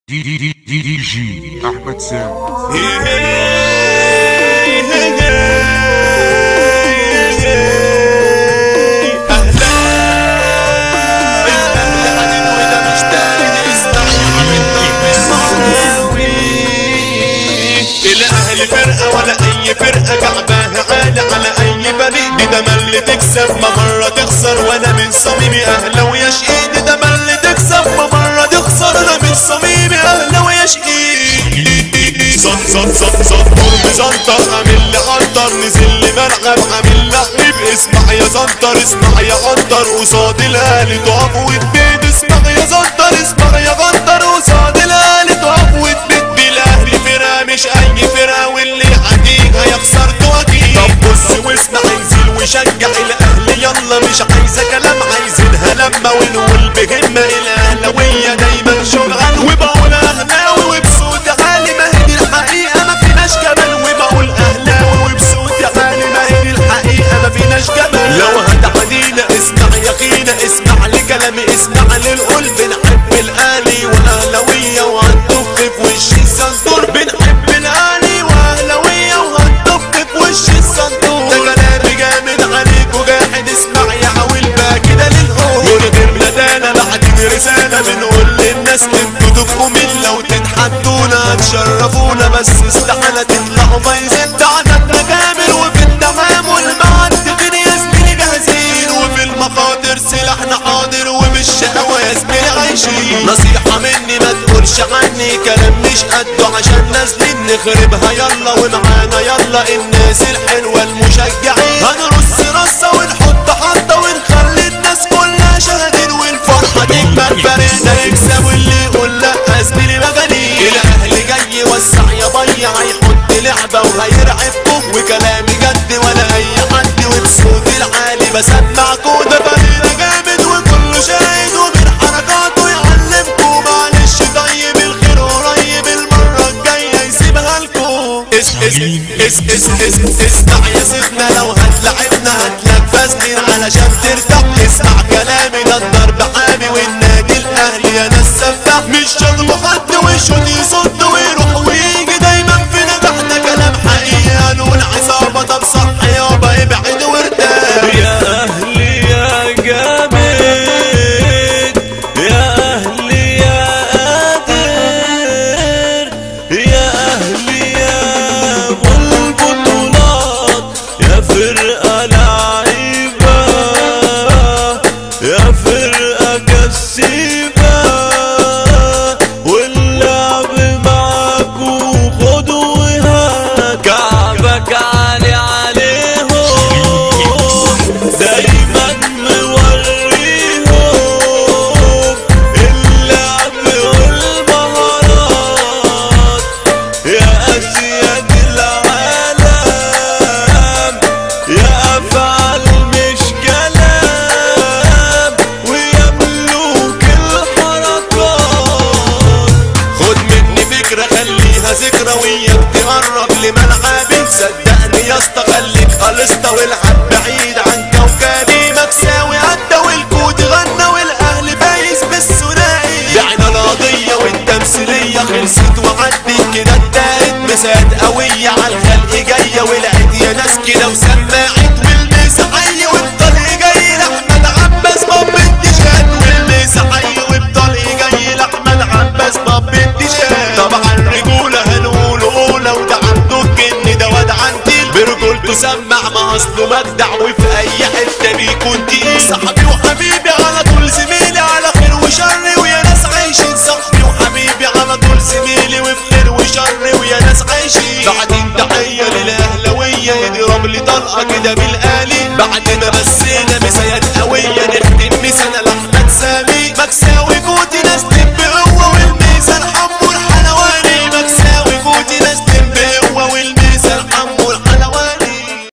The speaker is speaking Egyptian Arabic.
دي دي دي دي دي جي احمد سامي الاهلي فرقه ولا اي فرقه كعباها عالي على اي فريق دي ده اللي تكسب ما مره تخسر وانا من صميمي اهلاوي يا شقيق ده اللي تكسب ما مره تخسر انا من صميمي اهلاوي يا شقيق صن صن صن صن قرب زنطر عامل لي عنتر نزل لي ملعب عامل لعب اسمع يا زنطر اسمع يا عنتر قصاد الاهلي تقف وتبيد اسمع يا زنطر اسمع يا غنطر قصاد الاهلي تقف وتبيد دي الاهلي فرقه مش اي فرقه واللي يعديها يخسر اكيد طب بص واسمع انزل وشجع الاهلي يلا مش عايزه كلام عايزينها لما ونقول بهمه الاهلاويه دايما شجعان وبقول اهلاوي وبصوت عالي ما هي دي الحقيقه ما فيناش كمان وبقول اهلاوي وبصوت عالي ما هي دي الحقيقه ما فيناش كمان لو هتعدينا اسمع يقينا اسمع لكلامي اسمع للقلب بنحب الاهلي واهلاويه وهنطف في وش الصندوق بنحب الاهلي واهلاويه وهنطف في وش الصندوق ده كلامي جامد عليك وجاحد اسمع يا عويل بقى كده للقول من غير ندانه بعدين رساله بنقول للناس انتوا تبقوا مين لو تتحدونا هتشرفونا بس استحاله تطلعوا بايظين تعبنا كامل وفي التعامل مع التقين يا زميلي جاهزين وفي المخاطر سلاحنا حاضر وبالشقاوة يا زميلي عايشين نصيحة مني ما تقولش عني كلام مش قده عشان نازلين نخربها يلا ومعانا يلا الناس الحلوة المشجعين هنرص رصة ونحط حطة ونخلي الناس كلها شاهدين والفرحة تكبر فريقنا يكسب واللي يقول لا يا زميلي مجانين الاهلي جاي يوسع يا بيع هيحط لعبة وهيرعبكم وكلامي جد ولا اي حد وبصوت العالي بسمعكوا ده فريقنا جامد وكله شاهد ومن حركاته يعلمكوا معلش طيب الخير قريب المرة الجاية يسيبها لكم اس اس اس اس اس اسمع يا سيدنا لو هتلعبنا هتلاقي فاسدين علشان ترتاح اسمع كلامي ده الضرب حامي والنادي الاهلي يا ناس سفاح مش شغل حد وشوط يصد ويروح ويجي دايما في نجاحنا كلام حقيقي قالوا العصابة طب صح يابا ابعد وارتاح يا أهلي يا جامد يا أهلي يا قادر يا أهلي يا أبو البطولات يا فرقة لعيبة يا فرقة كسيبة واللعب معاكوا خدوا وهات كعبك عالي عليهم دايما موريهم اللعب والمهارات يا أسياد العالم يا أفعال مش كلام ويا ملوك الحركات خد مني فكرة خليها ذكرى وياك تقرب لملعبي صدقني يا اسطى خليك قلصة والعب بعيد عن كوكبي مكساوي عدى والكود غنى والاهلي فايز بالثنائي بعنا القضية والتمثيلية خلصت وعدت كده انتهت مسات قوية على الخلق جاية ولعت يا ناس كده وسماعت والميس حي والطلق جاي لاحمد عباس باب التيشيرت والميس حي والطلق جاي لاحمد عباس باب التيشيرت طبعا رجولة هنقول اولى وده عنده الجن ده واد عنتيل برجولته سمع ما اصله مجدع وفي اي حتة بيكون تقيل صاحبي وحبيبي على طول زميلي على خير وشر ويا ناس عايشين صاحبي وحبيبي على طول زميلي وفي خير وشر ويا ناس عايشين بعدين تحية للاهلاوية يضرب لي طلقة كده بالآلي بعد ما بسينا مسايات قوية نختم سنة لأحمد سامي مكساوي